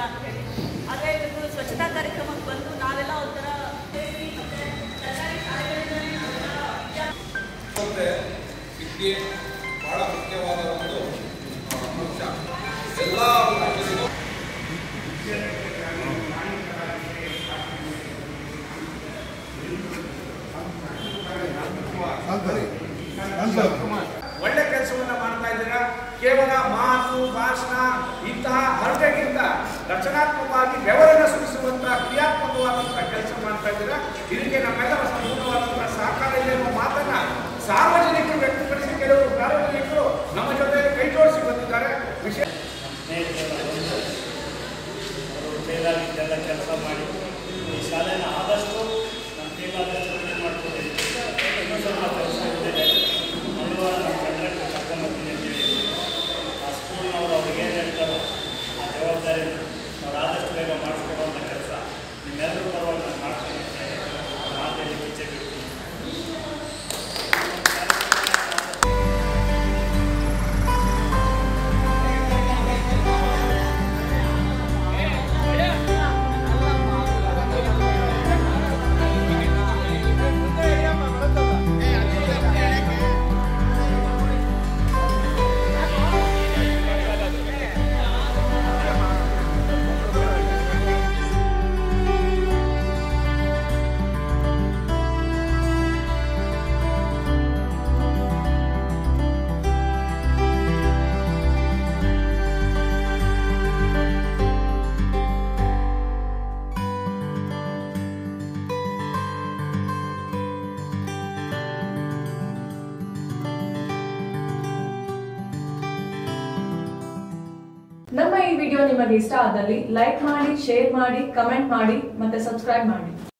ಅಂತ ಹೇಳಿ ಅದೇ ಇದು ಸ್ವಚ್ಛತಾ ಕಾರ್ಯಕ್ರಮಕ್ಕೆ ಬಂದು ನಾವೆಲ್ಲ ಒಂಥರ ಸೇರಿ ಮತ್ತೆ ಸರ್ಕಾರಿ ಶಾಲೆಗಳಿಂದಲೇ ನಾವೆಲ್ಲ ವಿದ್ಯಾರ್ಥಿ ಮತ್ತೆ ವಿದ್ಯೆ ಬಹಳ ಮುಖ್ಯವಾದ ಒಂದು ಆ, ಅಂಶ ಎಲ್ಲ ರಾಜ್ಯದಲ್ಲೂ ಒಳ್ಳೆ ಕೆಲಸವನ್ನ ಮಾಡ್ತಾ ಇದ್ದೀರಾ ಕೇವಲ ಮಾತು ಭಾಷಣ ಇಂತಹ ಹರಟೆಗಿಂತ ರಚನಾತ್ಮಕವಾಗಿ ಬೆವರನ್ನು ಸುರಿಸುವಂತಹ ಕ್ರಿಯಾತ್ಮಕವಾದಂತಹ ಕೆಲಸ ಮಾಡ್ತಾ ಇದ್ದೀರಾ ಇದಕ್ಕೆ ನಮ್ಮೆಲ್ಲರ ಸಂಪೂರ್ಣವಾದಂತಹ ಸಹಕಾರ ಇದೆ ಎಂಬ ಮಾತನ್ನ ಸಾರ್ವಜನಿಕರು ವ್ಯಕ್ತಪಡಿಸಿ ಕೆಲವರು ಸಾರ್ವಜನಿಕರು ನಮ್ಮ ಜೊತೆ ಕೈ ಜೋಡಿಸಿ ಬಂದಿದ್ದಾರೆ ವಿಶೇಷ ಸ್ನೇಹಿತರೆಲ್ಲ ಬಂದು ಅವರು ಕೈಲಾಗಿದ್ದೆಲ್ಲ ಕೆಲಸ ಮಾಡಿ ಈ ಶಾಲೆನ ಆದಷ್ಟು ನಮ್ಮ ಕೈಲಾದಷ್ಟು ಇದು ಮಾಡ್ಕೊಂಡು ಇನ್ನೂ ಸ್ವಲ್ಪ ಕೆಲಸ ಇದೆ ಮಂಗಳವಾರ ನಮ್ಮ ಕನ್ನಡಕ್ಕೆ ಕರ್ಕೊಂಬರ್ತೀನಿ ಅಂತ ಹೇಳಿ ಆ ಸ್ಕೂಲ್ನವರು ಅವ್ರಿಗೆ ಏನು ಹೇಳ್ತಾರೋ ಆ ಜವಾಬ್ದಾರಿ ಅವ್ರು ಆದಷ್ಟು ಬೇಗ ಮಾಡಿಸ್ಕೊಡುವಂಥ ಕೆಲಸ ನಿಮ್ಮೆಲ್ಲರೂ ಪರವಾಗಿ ನಾನು ಮಾಡ್ತೀನಿ ಅಂತ ಹೇಳಿ ಮಾತಲ್ಲಿ ಈಚೆ ಬಿಡ್ತೀನಿ ನಮ್ಮ ಈ ವಿಡಿಯೋ ನಿಮಗೆ ಇಷ್ಟ ಆದಲ್ಲಿ ಲೈಕ್ ಮಾಡಿ ಶೇರ್ ಮಾಡಿ ಕಮೆಂಟ್ ಮಾಡಿ ಮತ್ತೆ ಸಬ್ಸ್ಕ್ರೈಬ್ ಮಾಡಿ